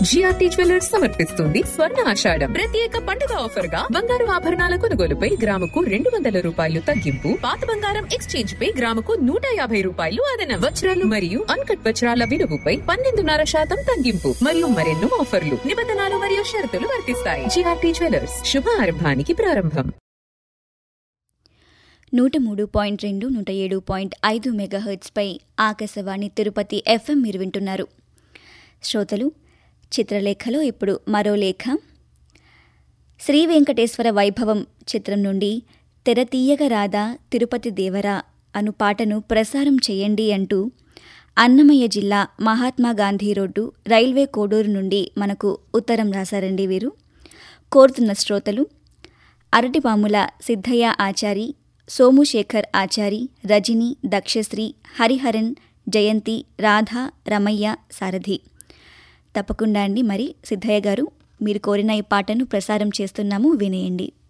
GRT jewellers సమర్పిస్తుంది స్వర్ణ ఆషాఢం ప్రత్యేక పండుగ ఆఫర్ గా బంగారు ఆభరణాల కొనుగోలుపై గ్రాముకు రెండు వందల రూపాయలు తగ్గింపు పాత బంగారం ఎక్స్చేంజ్ పై గ్రాముకు నూట యాభై రూపాయలు అదనం వజ్రాలు మరియు అన్కట్ వజ్రాల విలువపై పన్నెండున్నర శాతం తగ్గింపు మరియు మరెన్నో ఆఫర్లు నిబంధనలు మరియు షరతులు వర్తిస్తాయి జిఆర్టీ జ్యువెలర్స్ శుభ ఆరంభానికి ప్రారంభం నూట మూడు పాయింట్ రెండు నూట ఏడు పాయింట్ ఐదు మెగాహెర్ట్స్పై ఆకాశవాణి తిరుపతి ఎఫ్ఎం మీరు వింటున్నారు శ్రోతలు చిత్రలేఖలో ఇప్పుడు మరో లేఖ శ్రీ వెంకటేశ్వర వైభవం చిత్రం నుండి తెర తీయగ రాధా తిరుపతి దేవరా అను పాటను ప్రసారం చేయండి అంటూ అన్నమయ్య జిల్లా మహాత్మా గాంధీ రోడ్డు రైల్వే కోడూరు నుండి మనకు ఉత్తరం రాశారండి వీరు కోరుతున్న శ్రోతలు అరటిపాముల సిద్ధయ్య ఆచారి సోముశేఖర్ ఆచారి రజని దక్షశ్రీ హరిహరన్ జయంతి రాధ రమయ్య సారథి తప్పకుండా అండి మరి సిద్ధయ్య గారు మీరు కోరిన ఈ పాటను ప్రసారం చేస్తున్నాము వినేయండి